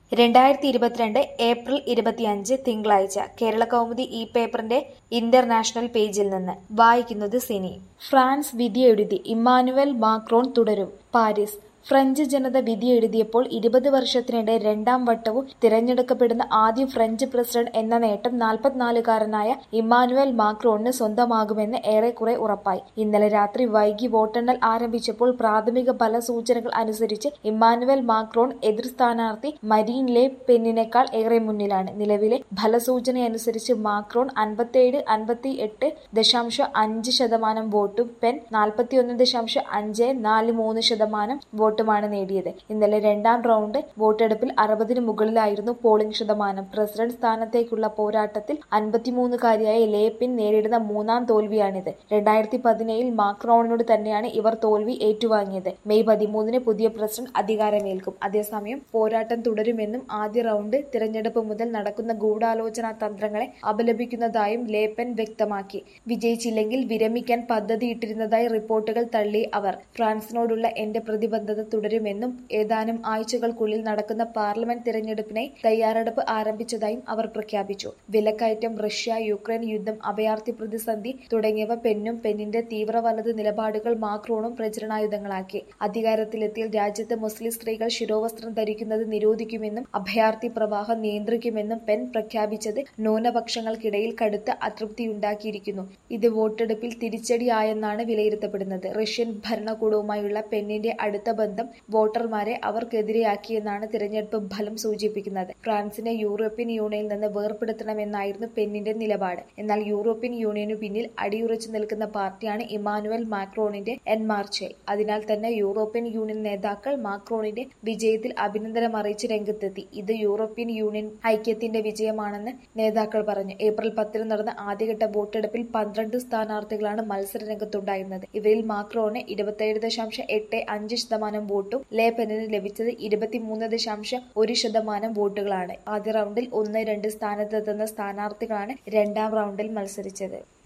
രണ്ടായിരത്തി ഇരുപത്തിരണ്ട് ഏപ്രിൽ ഇരുപത്തിയഞ്ച് തിങ്കളാഴ്ച കേരളകൗമുദി ഈ പേപ്പറിന്റെ ഇന്റർനാഷണൽ പേജിൽ നിന്ന് വായിക്കുന്നത് സിനി ഫ്രാൻസ് വിധിയെഴുതി ഇമ്മാനുവൽ മാക്രോൺ തുടരും പാരീസ് ഫ്രഞ്ച് ജനത വിധിയെഴുതിയപ്പോൾ ഇരുപത് വർഷത്തിനിടെ രണ്ടാം വട്ടവും തിരഞ്ഞെടുക്കപ്പെടുന്ന ആദ്യ ഫ്രഞ്ച് പ്രസിഡന്റ് എന്ന നേട്ടം നാൽപ്പത്തിനാലുകാരനായ ഇമ്മാനുവൽ മാക്രോണിന് സ്വന്തമാകുമെന്ന് ഏറെക്കുറെ ഉറപ്പായി ഇന്നലെ രാത്രി വൈകി വോട്ടെണ്ണൽ ആരംഭിച്ചപ്പോൾ പ്രാഥമിക ഫലസൂചനകൾ അനുസരിച്ച് ഇമ്മാനുവൽ മാക്രോൺ എതിർ സ്ഥാനാർത്ഥി മരീൻ ലെ പെന്നിനേക്കാൾ ഏറെ മുന്നിലാണ് നിലവിലെ ഫലസൂചനയനുസരിച്ച് മാക്രോൺ അൻപത്തിയേഴ് അൻപത്തി എട്ട് ദശാംശം അഞ്ച് ശതമാനം വോട്ടും പെൻ നാൽപ്പത്തിയൊന്ന് ദശാംശം അഞ്ച് നാല് മൂന്ന് ശതമാനം വോട്ടുമാണ് നേടിയത് ഇന്നലെ രണ്ടാം റൗണ്ട് വോട്ടെടുപ്പിൽ അറുപതിന് മുകളിലായിരുന്നു പോളിംഗ് ശതമാനം പ്രസിഡന്റ് സ്ഥാനത്തേക്കുള്ള പോരാട്ടത്തിൽ അൻപത്തിമൂന്നുകാരിയായ ലേപ്പിൻ നേരിടുന്ന മൂന്നാം തോൽവിയാണിത് രണ്ടായിരത്തി പതിനേഴിൽ മാക്രോണിനോട് തന്നെയാണ് ഇവർ തോൽവി ഏറ്റുവാങ്ങിയത് മെയ് പതിമൂന്നിന് പുതിയ പ്രസിഡന്റ് അധികാരമേൽക്കും അതേസമയം പോരാട്ടം തുടരുമെന്നും ആദ്യ റൗണ്ട് തിരഞ്ഞെടുപ്പ് മുതൽ നടക്കുന്ന ഗൂഢാലോചനാ തന്ത്രങ്ങളെ അപലപിക്കുന്നതായും ലേപ്പൻ വ്യക്തമാക്കി വിജയിച്ചില്ലെങ്കിൽ വിരമിക്കാൻ പദ്ധതിയിട്ടിരുന്നതായി റിപ്പോർട്ടുകൾ തള്ളി അവർ ഫ്രാൻസിനോടുള്ള എന്റെ പ്രതിബദ്ധത തുടരുമെന്നും ഏതാനും ആഴ്ചകൾക്കുള്ളിൽ നടക്കുന്ന പാർലമെന്റ് തിരഞ്ഞെടുപ്പിനായി തയ്യാറെടുപ്പ് ആരംഭിച്ചതായും അവർ പ്രഖ്യാപിച്ചു വിലക്കയറ്റം റഷ്യ യുക്രൈൻ യുദ്ധം അഭയാർത്ഥി പ്രതിസന്ധി തുടങ്ങിയവ പെന്നും പെന്നിന്റെ തീവ്ര വലത് നിലപാടുകൾ മാക്രോണും പ്രചരണായുധങ്ങളാക്കി അധികാരത്തിലെത്തിയാൽ രാജ്യത്ത് മുസ്ലിം സ്ത്രീകൾ ശിരോവസ്ത്രം ധരിക്കുന്നത് നിരോധിക്കുമെന്നും അഭയാർത്ഥി പ്രവാഹം നിയന്ത്രിക്കുമെന്നും പെൻ പ്രഖ്യാപിച്ചത് ന്യൂനപക്ഷങ്ങൾക്കിടയിൽ കടുത്ത അതൃപ്തിയുണ്ടാക്കിയിരിക്കുന്നു ഇത് വോട്ടെടുപ്പിൽ തിരിച്ചടിയായെന്നാണ് വിലയിരുത്തപ്പെടുന്നത് റഷ്യൻ ഭരണകൂടവുമായുള്ള പെന്നിന്റെ അടുത്ത ബന്ധം വോട്ടർമാരെ അവർക്കെതിരെയാക്കിയെന്നാണ് തിരഞ്ഞെടുപ്പ് ഫലം സൂചിപ്പിക്കുന്നത് ഫ്രാൻസിനെ യൂറോപ്യൻ യൂണിയനിൽ നിന്ന് വേർപെടുത്തണമെന്നായിരുന്നു പെന്നിന്റെ നിലപാട് എന്നാൽ യൂറോപ്യൻ യൂണിയനു പിന്നിൽ അടിയുറച്ചു നിൽക്കുന്ന പാർട്ടിയാണ് ഇമാനുവൽ മാക്രോണിന്റെ എൻ മാർച്ചെ അതിനാൽ തന്നെ യൂറോപ്യൻ യൂണിയൻ നേതാക്കൾ മാക്രോണിന്റെ വിജയത്തിൽ അഭിനന്ദനം അറിയിച്ച് രംഗത്തെത്തി ഇത് യൂറോപ്യൻ യൂണിയൻ ഐക്യത്തിന്റെ വിജയമാണെന്ന് നേതാക്കൾ പറഞ്ഞു ഏപ്രിൽ പത്തിന് നടന്ന ആദ്യഘട്ട വോട്ടെടുപ്പിൽ പന്ത്രണ്ട് സ്ഥാനാർത്ഥികളാണ് മത്സര രംഗത്തുണ്ടായിരുന്നത് ഇവരിൽ മാക്രോണ് ഇരുപത്തിയേഴ് ദശാംശം എട്ട് അഞ്ച് ശതമാനം വോട്ടും ലേ പെന്നിന് ലഭിച്ചത് ഇരുപത്തിമൂന്ന് ദശാംശം ഒരു ശതമാനം വോട്ടുകളാണ് ആദ്യ റൗണ്ടിൽ ഒന്ന് രണ്ട് സ്ഥാനത്തെത്തുന്ന സ്ഥാനാർത്ഥികളാണ് രണ്ടാം റൗണ്ടിൽ മത്സരിച്ചത്